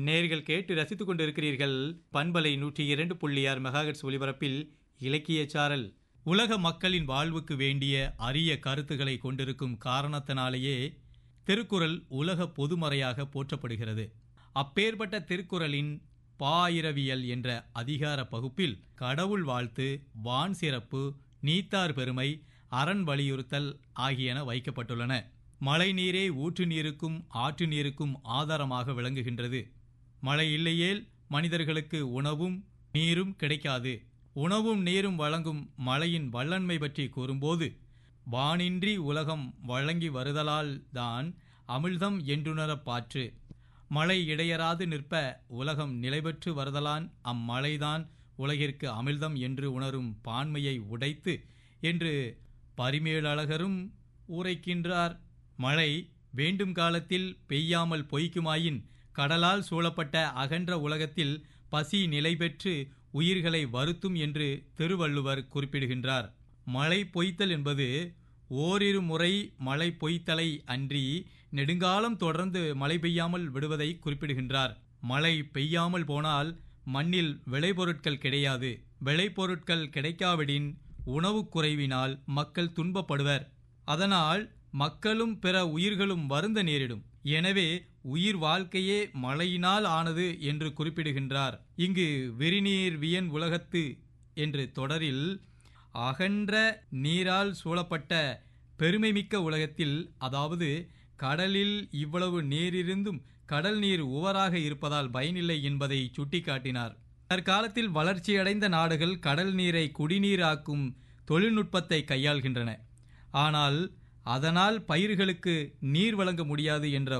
நேர்கள் கேட்டு ரசித்துக் கொண்டிருக்கிறீர்கள் பண்பலை நூற்றி இரண்டு புள்ளி ஆறு மெகாஹெட்ஸ் ஒலிபரப்பில் இலக்கிய சாரல் உலக மக்களின் வாழ்வுக்கு வேண்டிய அரிய கருத்துக்களை கொண்டிருக்கும் காரணத்தினாலேயே திருக்குறள் உலக பொதுமறையாக போற்றப்படுகிறது அப்பேற்பட்ட திருக்குறளின் பாயிரவியல் என்ற அதிகார பகுப்பில் கடவுள் வாழ்த்து வான் சிறப்பு நீத்தார் பெருமை அரண் வலியுறுத்தல் ஆகியன வைக்கப்பட்டுள்ளன மழை நீரே ஊற்று நீருக்கும் ஆற்று நீருக்கும் ஆதாரமாக விளங்குகின்றது மழை இல்லையேல் மனிதர்களுக்கு உணவும் நீரும் கிடைக்காது உணவும் நீரும் வழங்கும் மழையின் வல்லன்மை பற்றி கூறும்போது வானின்றி உலகம் வழங்கி வருதலால் தான் அமிழ்தம் என்றுணரப் பாற்று மழை இடையராது நிற்ப உலகம் நிலைபெற்று வருதலான் அம்மழைதான் உலகிற்கு அமிழ்தம் என்று உணரும் பான்மையை உடைத்து என்று பரிமேலழகரும் உரைக்கின்றார் மழை வேண்டும் காலத்தில் பெய்யாமல் பொய்க்குமாயின் கடலால் சூழப்பட்ட அகன்ற உலகத்தில் பசி நிலை பெற்று உயிர்களை வருத்தும் என்று திருவள்ளுவர் குறிப்பிடுகின்றார் மழை பொய்த்தல் என்பது ஓரிரு முறை மழை பொய்த்தலை அன்றி நெடுங்காலம் தொடர்ந்து மழை பெய்யாமல் விடுவதை குறிப்பிடுகின்றார் மழை பெய்யாமல் போனால் மண்ணில் விளைபொருட்கள் கிடையாது விளைபொருட்கள் கிடைக்காவிடின் உணவுக் குறைவினால் மக்கள் துன்பப்படுவர் அதனால் மக்களும் பிற உயிர்களும் வருந்த நேரிடும் எனவே உயிர் வாழ்க்கையே மழையினால் ஆனது என்று குறிப்பிடுகின்றார் இங்கு விரிநீர் வியன் உலகத்து என்று தொடரில் அகன்ற நீரால் சூழப்பட்ட பெருமைமிக்க உலகத்தில் அதாவது கடலில் இவ்வளவு நீரிருந்தும் கடல் நீர் உவராக இருப்பதால் பயனில்லை என்பதை சுட்டிக்காட்டினார் தற்காலத்தில் வளர்ச்சியடைந்த நாடுகள் கடல் நீரை குடிநீராக்கும் தொழில்நுட்பத்தை கையாள்கின்றன ஆனால் அதனால் பயிர்களுக்கு நீர் வழங்க முடியாது என்ற